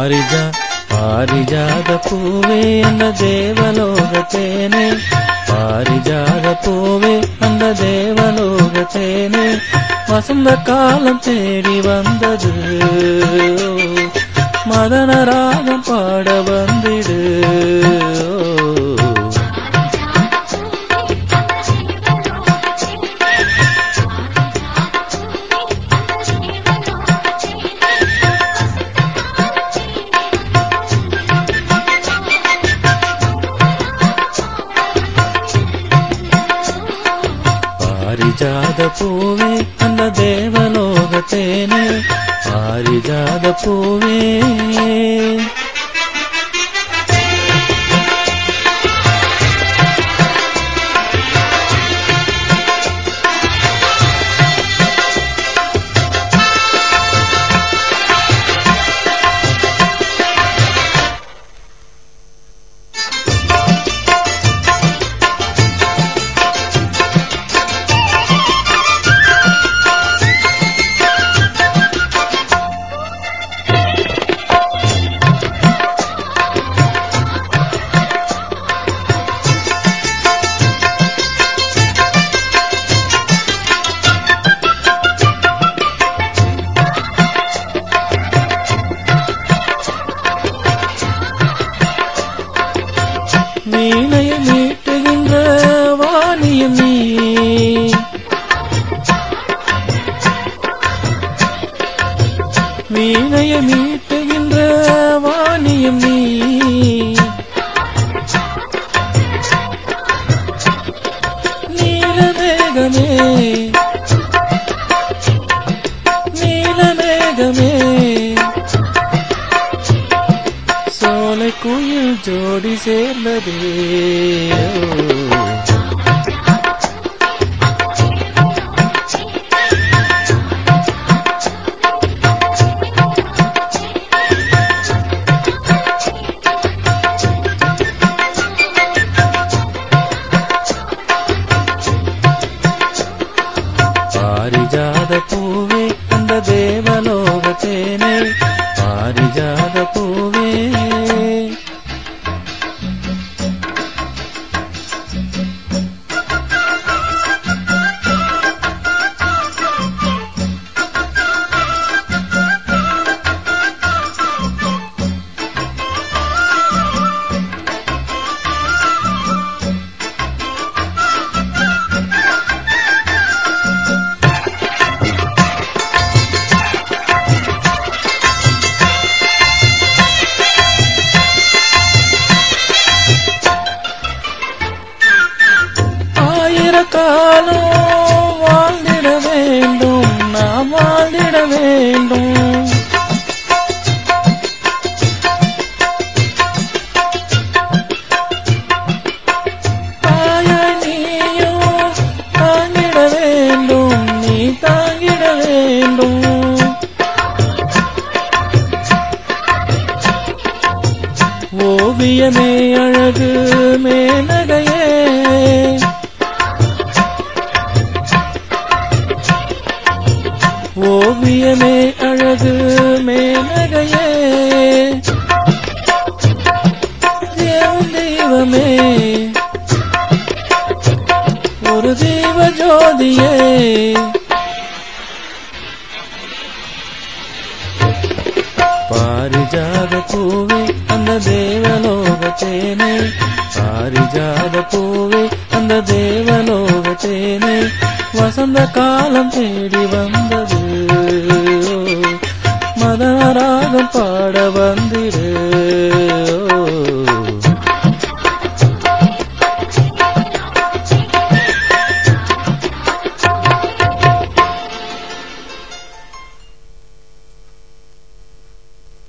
பாரிஜா பாரிஜாத பூவே அந்த தேவலோகத்தேனே பாரிஜாத பூவே அந்த தேவலோகத்தேனே வசந்த காலம் தேடி வந்தது மதன ராகம் பாட வந்திடு பாரிஜாத பூவே அந்த தேவலோகத்தேனே பாரிஜாத பூவே வீணையை மீட்டுகின்ற வாணியம் நீ வீணையை மீட்டுகின்ற வாணியம் நீ நீலமேகமே நீலமேகமே சோலை குயில் ஜோடி சேர்ந்ததே பாரிஜாத பூவே அந்த தேவலோகத்தேனே பாரிஜாத பூவே ஆயிரக்காலம் வாழ்ந்திட வேண்டும் நாம் வாழ்ந்திட வேண்டும் தாயாய் நீயும் தாங்கிட வேண்டும் நீ தாங்கிட வேண்டும் ஓவியமே அழகு மேனகையே ஓவியமே அழகு மேனகையே தேவன் தெய்வமே ஒரு தெய்வ ஜோதியே பாரிஜாத பூவே அந்த தேவலோகத்தேனே பாரிஜாத பூவே அந்த தேவலோகத்தேனே வசந்த காலம் தேடி வந்தது